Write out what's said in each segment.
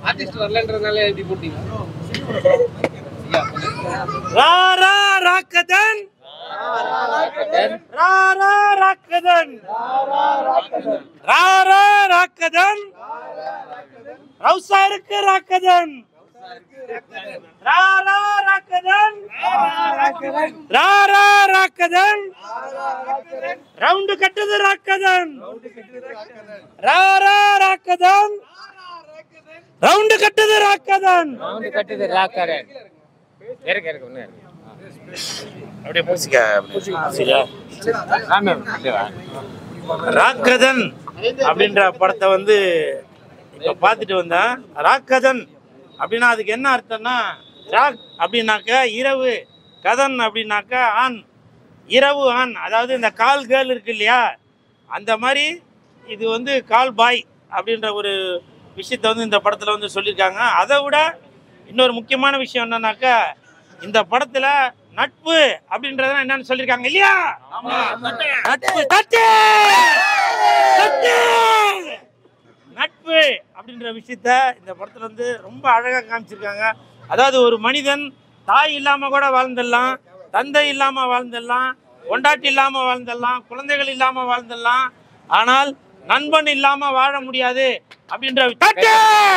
Artist வரலன்றதுனால எப்படி போட்டீங்க ரா ரா ராக்கதன் ரா ரா ராக்கதன் ரா ரா ராக்கதன் ரவுசா இருக்கு ராக்கதன் ரா ரா ராக்கதன் ரா ரா ராக்கதன் ரவுண்டு கட்டுது ராக்கதன் ரா ரா ராக்கதன் ரவுண்டு கட்டுது ராக்கதன் ரவுண்டு கட்டுது ராக்காரு இருக்கு இருக்கு ஒண்ணு இருக்கு அப்படியே பூசிக்க சரியா ஆமா அப்படியே வா. ராக்கதன் அப்படின்ற படத்தை வந்து இப்போ பார்த்துட்டு வந்தேன் ராக்கதன் அப்படின்னா அதுக்கு என்ன அர்த்தம்னா ராக் அப்படின்னாக்க இரவு கதன் அப்படின்னாக்க ஆண் இரவு ஆண் அதாவது இந்த கால் கேர்ள் இருக்கு இல்லையா அந்த மாதிரி இது வந்து கால் பாய் அப்படின்ற ஒரு விஷயத்த வந்து இந்த படத்தில் வந்து சொல்லியிருக்காங்க அதை விட இன்னொரு முக்கியமான விஷயம் என்னன்னாக்கா இந்த படத்தில் நட்பு அப்படின்றத என்னன்னு சொல்லியிருக்காங்க இல்லையா நட்பு தட்டு தட்டு நட்பு அப்படின்ற விஷயத்த இந்த படத்துல வந்து ரொம்ப அழகா காமிச்சிருக்காங்க அதாவது ஒரு மனிதன் தாய் இல்லாம கூட வாழ்ந்துடலாம் தந்தை இல்லாம வாழ்ந்துடலாம் கொண்டாட்டி இல்லாம வாழ்ந்துடலாம் குழந்தைகள் இல்லாம வாழ்ந்துடலாம் ஆனால் நண்பன் இல்லாம வாழ முடியாது அப்படின்ற தட்டு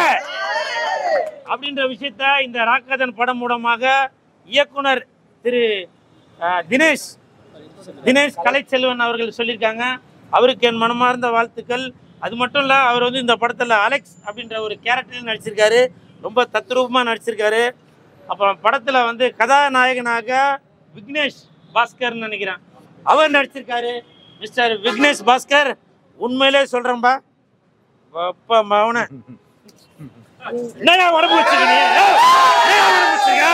அப்படின்ற விஷயத்த இந்த ராக்கதன் படம் மூலமாக இயக்குனர் திரு அஹ், தினேஷ் தினேஷ் கலைச்செல்வன் அவர்கள் சொல்லியிருக்காங்க அவருக்கு என் மனமார்ந்த வாழ்த்துக்கள் அது மட்டும் இல்லை அவர் வந்து இந்த படத்தில் அலெக்ஸ் அப்படின்ற ஒரு கேரக்டரில் நடிச்சிருக்காரு ரொம்ப தத்ரூபமாக நடிச்சிருக்காரு அப்புறம் படத்தில் வந்து கதாநாயகனாக விக்னேஷ் பாஸ்கர்னு நினைக்கிறேன் அவர் நடிச்சிருக்காரு மிஸ்டர் விக்னேஷ் பாஸ்கர் உண்மையிலே சொல்கிறேன்பா அப்பா மவன என்னையா உடம்பு வச்சுக்கீங்க என்னையா உடம்பு வச்சுக்க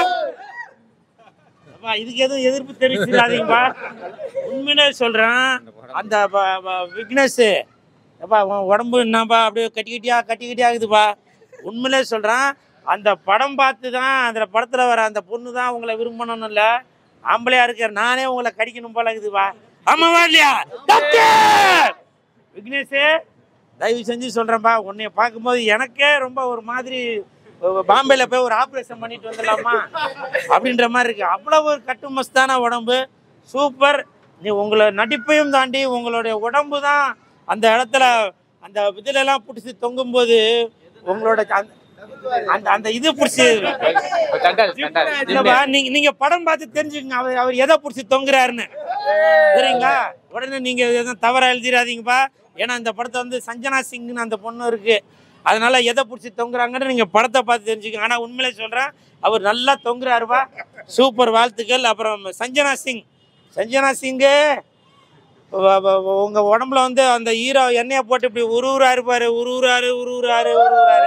அப்பா, இதுக்கு எதுவும் எதிர்ப்பு தெரிவிச்சிடாதீங்கப்பா உண்மையிலே சொல்றேன் அந்த ப- ப- விக்னேஷ் அப்பா உன் உடம்பு என்னப்பா அப்படியே கட்டி கட்டியா கட்டி கட்டியா இருக்குதுப்பா உண்மையிலே சொல்றேன் அந்த படம் பார்த்து தான் அந்த படத்துல வர அந்த பொண்ணு தான் உங்களை விரும்பணும்னு இல்லை ஆம்பளையா இருக்கிற நானே உங்களை கடிக்கணும் போல இருக்குதுப்பா ஆமாவா இல்லையா தட்டு! விக்னேஷே தயவு செஞ்சு சொல்றேன்ப்பா உன்னைய பார்க்கும்போது எனக்கே ரொம்ப ஒரு மாதிரி அஹ், பாம்பேல போய் ஒரு ஆப்ரேஷன் பண்ணிட்டு வந்துடலாமா அப்படின்ற மாதிரி இருக்கு அவ்வளவு ஒரு கட்டுமஸ்தான உடம்பு சூப்பர் நீ உங்களை நடிப்பையும் தாண்டி உங்களுடைய உடம்பு தான் அந்த இடத்துல அந்த இதுல எல்லாம் பிடிச்சி தொங்கும்போது உங்களோட அந்த- அந்த அந்த இது பிடிச்சி இப்ப தண்டால் தண்டால் இல்லப்பா நீங்க நீங்க படம் பார்த்து தெரிஞ்சுக்கங்க அவர் அவர் எதை பிடிச்சி தொங்குறாருன்னு சரிங்களா உடனே நீங்க எதுவும் தவறா எழுதிடாதீங்கப்பா ஏன்னா இந்த படத்தை வந்து சஞ்சனா சிங்னு அந்த பொண்ணு இருக்கு அதனால எதை பிடிச்சி தொங்குறாங்கன்னு நீங்க படத்தை பார்த்து தெரிஞ்சுக்கங்க ஆனா உண்மையிலே சொல்றேன் அவர் நல்லா தொங்குறாருப்பா சூப்பர் வாழ்த்துக்கள் அப்புறம் சஞ்சனா சிங் சஞ்சனா சிங்கு வ- வ- வ- உங்க உடம்புல வந்து அந்த ஹீரோ எண்ணெயை போட்டு இப்படி உருவுறாரு பாரு உருவுறாரு உருவுறாரு உருவுறாரு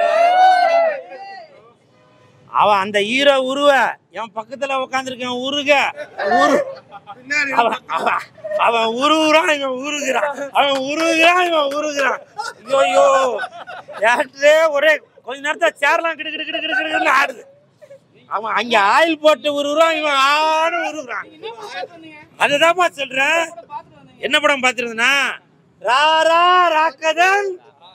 அவன் அந்த ஹீரோ உருவ என் பக்கத்துல உட்காந்துருக்கேன் உருக உரு அவன் அவன் அவன் உருவுறான் இவன் உருகுறான் அவன் உருகுறான் இவன் உருகுறான் ஐயோ ஏற்றே ஒரே கொஞ்ச நேரத்துல சேர்லாம் கிடு கிடு கிடு கிடு கிடுன்னு ஆடுது அவன் அங்க ஆயில் போட்டு உருகுறான் இவன் ஆடு உருகுறான் அதுதான்ப்பா சொல்றேன் என்ன படம் பார்த்துருந்தனா ராரா ராக்கதன்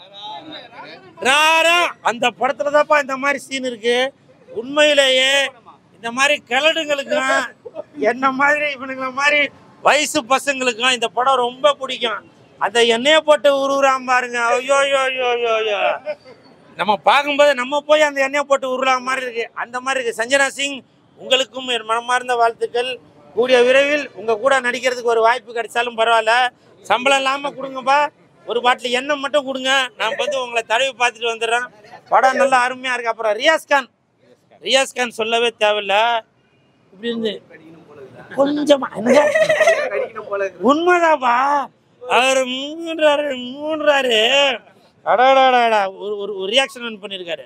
ராரா அந்த படத்துல தான்ப்பா இந்த மாதிரி சீன் இருக்கு உண்மையிலேயே இந்த மாதிரி கிழடுங்களுக்கும் என்ன மாதிரி இவனுங்களை மாதிரி வயசு பசங்களுக்கும் இந்த படம் ரொம்ப பிடிக்கும் அந்த எண்ணெயை போட்டு உருவுறான் பாருங்க ஐயோ ஐயோ ஐயோ ஐயோ ஐயோ நம்ம பார்க்கும்போது நம்ம போய் அந்த எண்ணெயை போட்டு உருளாம மாதிரி இருக்கு அந்த மாதிரி இருக்கு சஞ்சனா சிங் உங்களுக்கும் என் மனமார்ந்த வாழ்த்துக்கள் கூடிய விரைவில் உங்க கூட நடிக்கிறதுக்கு ஒரு வாய்ப்பு கிடைச்சாலும் பரவாயில்ல சம்பளம் இல்லாம கொடுங்கப்பா ஒரு பாட்டில் எண்ணெய் மட்டும் கொடுங்க நான் வந்து உங்களை தடவி பார்த்துட்டு வந்துடுறேன் படம் நல்லா அருமையா இருக்கு அப்புறம் ரியாஸ் கான் ரியாஸ் கான் சொல்லவே தேவையில்ல இப்படி இருந்து கொஞ்சமா என்னங்க? உண்மைதாப்பா அவர் மூன்றாரு மூன்றாரு அடாடாடாடா ஒரு ஒரு ஒரு ரியாக்ஷன் பண்ணியிருக்காரு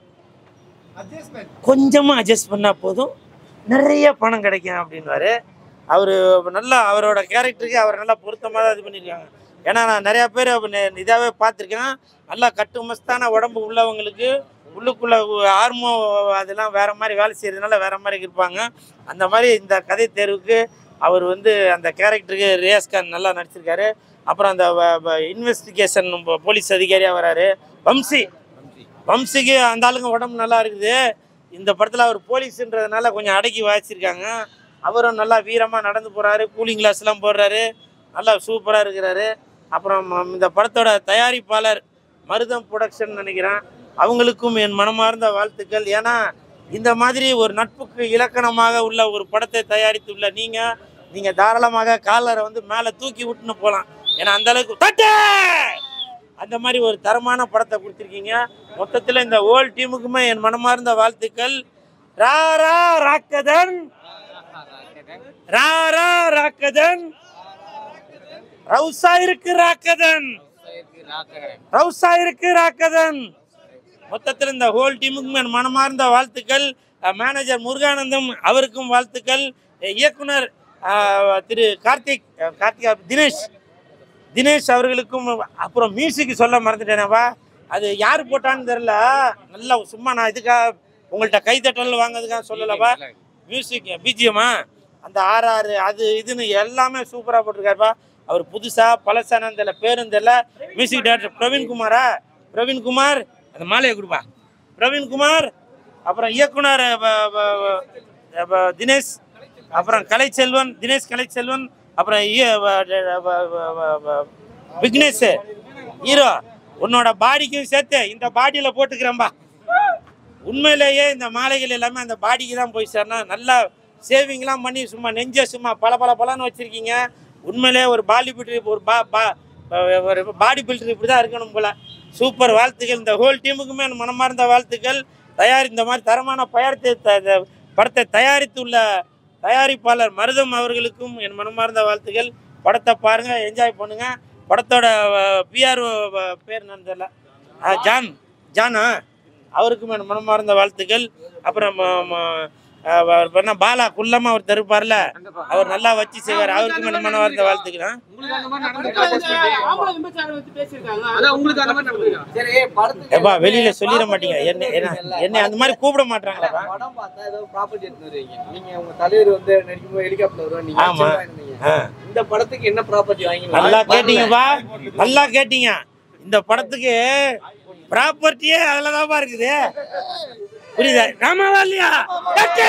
கொஞ்சமா அட்ஜஸ்ட் பண்ணா போதும் நிறைய பணம் கிடைக்கும் அப்படின்வாரு அவர் நல்லா அவரோட கேரக்டருக்கு அவர் நல்லா பொருத்தமாக தான் இது பண்ணியிருக்காங்க ஏன்னா நான் நிறையா பேர் இதாகவே பார்த்துருக்கேன் நல்லா கட்டுமஸ்தான உடம்பு உள்ளவங்களுக்கு உள்ளுக்குள்ள ஆர்மோ அதெல்லாம் வேற மாதிரி வேலை செய்யறதுனால வேற மாதிரி இருப்பாங்க அந்த மாதிரி இந்த கதை தேர்வுக்கு அவர் வந்து அந்த கேரக்டருக்கு ரியாஸ் கான் நல்லா நடிச்சிருக்காரு அப்புறம் அந்த இன்வெஸ்டிகேஷன் போலீஸ் அதிகாரியாக வராரு வம்சி வம்சிக்கு அந்த ஆளுங்க உடம்பு நல்லா இருக்குது இந்த படத்தில் அவர் போலீஸுன்றதுனால கொஞ்சம் அடக்கி வாசிச்சிருக்காங்க அவரும் நல்லா வீரமாக நடந்து போகிறாரு கூலிங் கிளாஸ்லாம் போடுறாரு நல்லா சூப்பராக இருக்கிறாரு அப்புறம் ம- இந்த படத்தோட தயாரிப்பாளர் மருதம் ப்ரொடக்ஷன் நினைக்கிறேன் அவங்களுக்கும் என் மனமார்ந்த வாழ்த்துக்கள் ஏன்னா இந்த மாதிரி ஒரு நட்புக்கு இலக்கணமாக உள்ள ஒரு படத்தை தயாரித்துள்ள நீங்கள் நீங்கள் தாராளமாக காலரை வந்து மேலே தூக்கி விட்டுன்னு போகலாம் ஏன்னா அந்த அளவுக்கு தட்டு அந்த மாதிரி ஒரு தரமான படத்தை கொடுத்துருக்கீங்க மொத்தத்தில் இந்த ஹோல் டீமுக்குமே என் மனமார்ந்த வாழ்த்துக்கள் ரா ரா ராக்கதன் ரா ரா ராக்கதன் ரவுசா இருக்கு ராக்கதன் ரவுசா இருக்கு ராக்கதன் மொத்தத்தில் இந்த ஹோல் டீமுக்கும் என் மனமார்ந்த வாழ்த்துக்கள் அஹ் மேனேஜர் முருகானந்தம் அவருக்கும் வாழ்த்துக்கள் அஹ் இயக்குனர் அஹ், திரு கார்த்திக் அஹ், கார்த்திகா தினேஷ் தினேஷ் அவர்களுக்கும் அப்புறம் மியூசிக் சொல்ல மறந்துட்டேனப்பா அது யார் போட்டான்னு தெரில நல்லா சும்மா நான் இதுக்காக உங்கள்கிட்ட கைத்தட்டல் வாங்குறதுக்காக சொல்லலப்பா மியூசிக் பிஜிஎம்மா அந்த ஆர்ஆர் அது இதுன்னு எல்லாமே சூப்பராக போட்டிருக்காருப்பா அவர் புதுசாக பழசானு தெரியல பேரும் தெரியல மியூசிக் டைரக்டர் பிரவீன்குமாரா பிரவீன்குமார் அந்த மாலையை கொடுப்பா பிரவீன்குமார் அப்புறம் இயக்குனர் ப- ப- ப- ப- தினேஷ் அப்புறம் கலைச்செல்வன் தினேஷ் கலைச்செல்வன் அப்புறம் இய- வ- வ- வ- வ- வ- விக்னேஷ் ஹீரோ உன்னோட பாடிக்கும் சேர்த்து இந்த பாடியில் போட்டுக்கிறேன்பா உண்மையிலேயே இந்த மாலைகள் எல்லாமே அந்த பாடிக்கு தான் போய் சேரணும் நல்லா சேவிங்லாம் பண்ணி சும்மா நெஞ்ச சும்மா பல பல பலன்னு வச்சுருக்கீங்க உண்மையிலே ஒரு பாடி பில்டர் ஒரு பா பா ஒரு பாடி பில்டர் இப்படி தான் இருக்கணும் போல சூப்பர் வாழ்த்துக்கள் இந்த ஹோல் டீமுக்குமே என் மனமார்ந்த வாழ்த்துக்கள் தயார் இந்த மாதிரி தரமான பயத்தை த- த- படத்தை தயாரித்துள்ள தயாரிப்பாளர் மருதம் அவர்களுக்கும் என் மனமார்ந்த வாழ்த்துக்கள் படத்தை பாருங்க என்ஜாய் பண்ணுங்க படத்தோட பிஆர் பேர் என்னன்னு தெரியல ஆ, ஜான் ஜானா அவருக்கும் என் மனமார்ந்த வாழ்த்துக்கள் அப்புறம் ம- ம- அவர் பண்ண பாலா குள்ளமா அவர் தருப்பார்ல அவர் நல்லா வச்சு செய்வார் அவருக்கும் என் மனமார்ந்த வாழ்த்துக்கள் ஆ? உங்களுக்கு அந்த மாதிரி நடந்திருக்கா ஆம்பளை விபச்சாரம் வச்சு பேசியிருக்காங்க அதான் உங்களுக்கு அந்த மாதிரி நடந்திருக்கா சரி படத்துக்கு ஏப்பா வெளியில சொல்லிட மாட்டீங்க என்ன என்ன என்னை அந்த மாதிரி கூப்பிட மாட்டாங்களாப்பா படம் பார்த்தா ஏதோ ப்ராப்பர்ட்டி எடுத்து வருவீங்க நீங்க உங்க தலைவர் வந்து நடிக்கும்போது ஹெலிகாப்டர் வருவா நீங்க ஆமா. ஆச்சரியமா இருந்தீங்க. ஆ. இந்த படத்துக்கு என்ன ப்ராப்பர்ட்டி வாங்கி நல்லா கேட்டீங்கப்பா நல்லா கேட்டீங்க இந்த படத்துக்கு ப்ராப்பர்ட்டியே அதுலதான்ப்பா இருக்குது புரியுதா ஆமாவா இல்லையா கட்டு!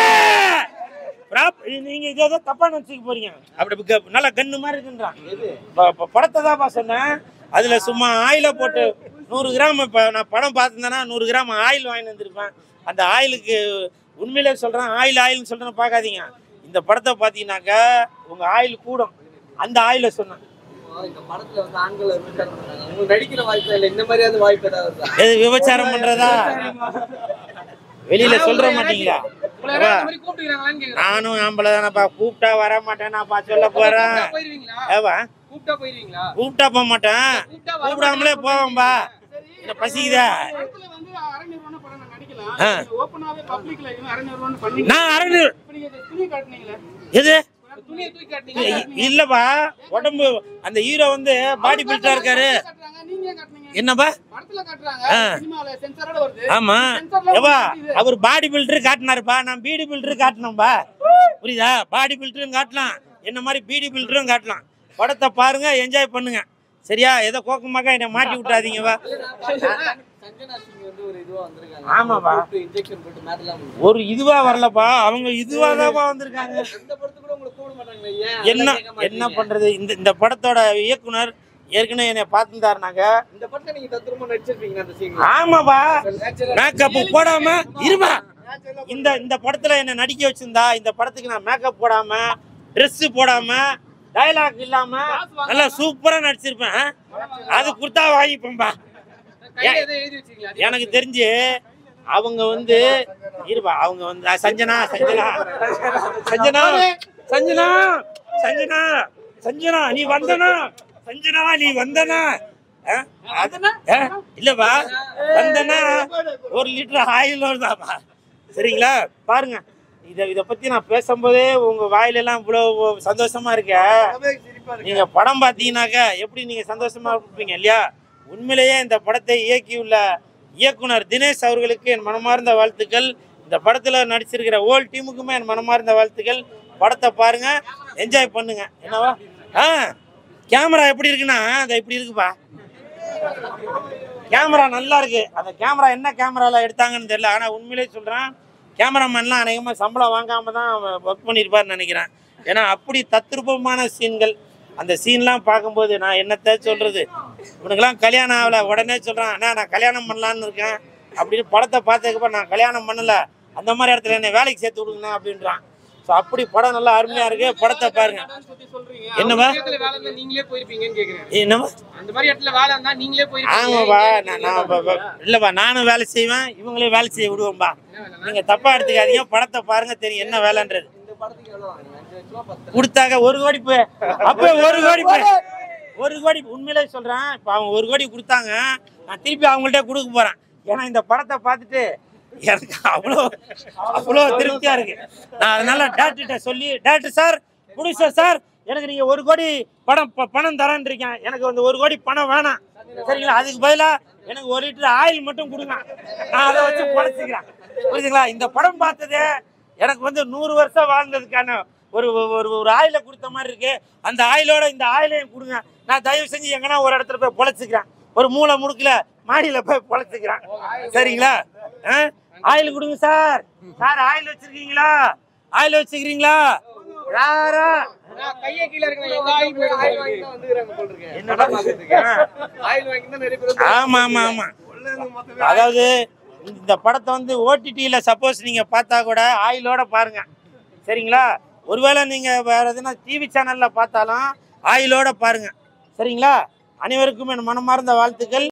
prop- நீங்க இதை ஏதோ தப்பா நினைச்சுக்க போறீங்க அப்படி க- நல்லா கண்ணு மாதிரி இருக்குன்றான் ப- ப- படத்தை தான்ப்பா சொன்னேன் அதுல சும்மா ஆயில போட்டு நூறு கிராம் இப்ப நான் படம் பார்த்துருந்தேன்னா நூறு கிராம் ஆயில் வாங்கிட்டு வந்திருப்பேன் அந்த ஆயிலுக்கு உண்மையிலே சொல்றேன் ஆயில் ஆயில்னு சொல்றேன்னு பார்க்காதீங்க இந்த படத்தை பார்த்தீங்கன்னாக்கா உங்க ஆயில் கூடும் அந்த ஆயில சொன்னேன் இந்த படத்துல வந்து ஆண்கள் விபச்சாரம் பண்றாங்க உங்களுக்கு நடிக்கிற வாய்ப்பு இல்ல இந்த மாதிரியாவது வாய்ப்பு ஏதாவது இருக்கா? எது விபச்சாரம் பண்றதா வெளியில சொல்ற மாட்டீங்களா உங்களை யாராவது இந்த மாதிரி கூப்பிட்டுக்கிறாங்களான்னு கேக்குறேன் நானும் ஆம்பளை தானப்பா கூப்பிட்டா வர மாட்டேனாப்பா சொல்ல போறேன் கூப்பிட்டா போயிருவீங்களா ஏவா கூப்பிட்டா போயிருவீங்களா கூப்பிட்டா போக மாட்டேன் கூப்பிட்டா வர கூப்பிடாமலே போவேன்பா என்ன பசிக்குதா படத்துல வந்து அரை நிறுவன படம் நான் நடிக்கலாம் ஆ. நீங்க ஓப்பனாவே பப்ளிக்ல இருந்து அரை நிறுவனம் பண்ணி நான் அரண்டு இப்ப நீங்க இந்த துணி காட்டுனீங்களே எது துணியை தூக்கி காட்டுனீங்க இ- இல்லப்பா உடம்பு அந்த ஹீரோ வந்து பாடி பில்டா இருக்காரு காட்டுறாங்க நீங்க ஏன் காட்டுனீங்க என்னப்பா படத்துல காட்டுறாங்க ஆ. சினிமால சென்சாரோட வருது ஆமா சென்சார்ல ஏவா வருது. அவர் பாடி பில்டர் காட்டினாருப்பா நான் பீடி பில்டர் காட்டினோம்பா புரியுதா பாடி பில்டரும் காட்டலாம் என்ன மாதிரி பீடி பில்டரும் காட்டலாம் படத்தை பாருங்க என்ஜாய் பண்ணுங்க சரியா ஏதோ கோக்கமாக்கா என்னை மாட்டி விட்டாதீங்க வா சஞ்சனா சிங் வந்து ஒரு இதுவா வந்திருக்காங்க ஆமாப்பா. இன்ஜெக்ஷன் போட்டு மேட்டலாம் ஒரு இதுவா வரலப்பா அவங்க இதுவா வந்திருக்காங்க இந்த படத்துக்கு கூட உங்களை கூப்பிட மாட்டாங்களே ஏன் என்ன அதெல்லாம் கேட்க என்ன மாட்டீங்க? பண்றது இந்த இந்த படத்தோட இயக்குனர் ஏற்கனவே என்னை பார்த்துருந்தாருனாங்க இந்த படத்தை நீங்க தத்ரூபமா நடிச்சிருப்பீங்க அந்த சீன் ஆமாப்பா மேக்கப் போடாம இருமா இந்த இந்த படத்துல என்ன நடிக்க வச்சிருந்தா இந்த படத்துக்கு நான் மேக்கப் போடாம Dress போடாம டயலாக் இல்லாம நல்லா சூப்பரா நடிச்சிருப்பேன் அது கொடுத்தா வாங்கிப்பேன்பா கையில எதை எழுதி வச்சிருக்கீங்களா எனக்கு தெரிஞ்சு அவங்க வந்து இருப்பா அவங்க வந்து அஹ், சஞ்சனா சஞ்சனா சஞ்சனா சஞ்சனா சஞ்சனா சஞ்சனா நீ வந்தனா சஞ்சனா நீ வந்தனா அஹ், அது- அஹ், இல்லப்பா வந்தனா ஒரு லிட்டர் ஆயில் வருதாப்பா சரிங்களா பாருங்க இதை இதை பத்தி நான் பேசும்போதே உங்க வாயிலெல்லாம் இவ்வளோ சந்தோஷமா இருக்க நீங்க படம் பார்த்தீங்கன்னாக்கா எப்படி நீங்க சந்தோஷமா இருப்பீங்க இல்லையா உண்மையிலேயே இந்த படத்தை இயக்கியுள்ள இயக்குனர் தினேஷ் அவர்களுக்கு என் மனமார்ந்த வாழ்த்துக்கள் இந்த படத்துல நடிச்சிருக்கிற ஓல் டீமுக்குமே என் மனமார்ந்த வாழ்த்துக்கள் படத்தை பாருங்க என்ஜாய் பண்ணுங்க என்னவா ஆ கேமரா எப்படி இருக்குன்னா அது இப்படி இருக்குப்பா கேமரா நல்லா இருக்கு அந்த கேமரா என்ன கேமரால எடுத்தாங்கன்னு தெரியல ஆனா உண்மையிலே சொல்றேன் கேமராமேன்லாம் அநேகமாக சம்பளம் வாங்காம தான் ஒர்க் பண்ணியிருப்பாருன்னு நினைக்கிறேன் ஏன்னா அப்படி தத்ரூபமான சீன்கள் அந்த சீன்லாம் பார்க்கும்போது நான் என்னத்த சொல்றது இவனுக்கெல்லாம் கல்யாணம் ஆகல உடனே சொல்றான் அண்ணா நான் கல்யாணம் பண்ணலான்னு இருக்கேன் அப்படின்னு படத்தை பார்த்ததுக்கப்புறம் நான் கல்யாணம் பண்ணல அந்த மாதிரி இடத்துல என்னை வேலைக்கு சேர்த்து விடுங்கண்ணா அப்படின்றான் ஸோ அப்படி படம் நல்லா அருமையா இருக்கு படத்தை பாருங்க சுத்தி சொல்றீங்க என்னவா அந்த இடத்துல வேலை இருந்தா நீங்களே போயிருப்பீங்கன்னு கேக்குறேன் என்னவா அந்த மாதிரி இடத்துல வேலை இருந்தா நீங்களே ஆமாப்பா போயிருப்பீங்க நான் நான் ப- ப- இல்லப்பா நானும் வேலை செய்வேன் இவங்களே வேலை செய்ய விடுவோம்பா நீங்க தப்பா எடுத்துக்காதீங்க படத்தை பாருங்க தெரியும் என்ன வேலைன்றது இந்த படத்துக்கு எவ்வளவு வாங்குனீங்க அஞ்சு லட்ச ரூபா பத்து கொடுத்தாங்க ஒரு கோடி போய் அப்ப ஒரு கோடி போய் ஒரு கோடி உண்மையிலே சொல்றேன் இப்ப அவங்க ஒரு கோடி கொடுத்தாங்க நான் திருப்பி அவங்கள்ட்ட கொடுக்க போறேன் ஏன்னா இந்த படத்தை பார்த்துட்டு எனக்கு அவ்வளோ அவ்வளோ திருப்தியா இருக்கு நான் அதனால டேரக்டர்கிட்ட சொல்லி டேரக்டர் சார் ப்ரொடியூசர் சார் எனக்கு நீங்க ஒரு கோடி பணம் ப- பணம் தரேன் இருக்கேன் எனக்கு அந்த ஒரு கோடி பணம் வேணாம் சரிங்களா அதுக்கு பதிலா எனக்கு ஒரு லிட்டர் ஆயில் மட்டும் கொடுங்க நான் அதை வச்சு பொழைச்சிக்கிறேன் புரியுதுங்களா இந்த படம் பார்த்ததே எனக்கு வந்து நூறு வருஷம் வாழ்ந்ததுக்கான ஒரு ஒரு ஒரு ஆயிலை கொடுத்த மாதிரி இருக்கு அந்த ஆயிலோட இந்த ஆயிலையும் கொடுங்க நான் தயவு செஞ்சு எங்கன்னா ஒரு இடத்துல போய் பொழைச்சிக்கிறேன் ஒரு மூளை முடுக்கல மாடியில போய் பொழைச்சிக்கிறேன் சரிங்களா ஆ? ஆயில் கொடுங்க சார் சார் ஆயில் வச்சிருக்கீங்களா ஆயில் வச்சுக்கிறீங்களா யாரா கையே கீழே இருக்கு எங்க ஆகி போயிடும் ஆயில் வாங்கி தான் வந்துக்கிறாங்க போல இருக்கு என்ன படம் பார்க்கறதுக்கு. ஆ. ஆயில் வாங்கி தான் நிறைய பேர் ஆமா ஆமா ஆமா அதாவது இந்த படத்தை வந்து ஓடிடியில சப்போஸ் நீங்க பார்த்தா கூட ஆயிலோட பாருங்க சரிங்களா ஒருவேளை நீங்க வேற எதுனா டிவி சேனல்ல பார்த்தாலும் ஆயிலோட பாருங்க சரிங்களா அனைவருக்கும் என் மனமார்ந்த வாழ்த்துக்கள்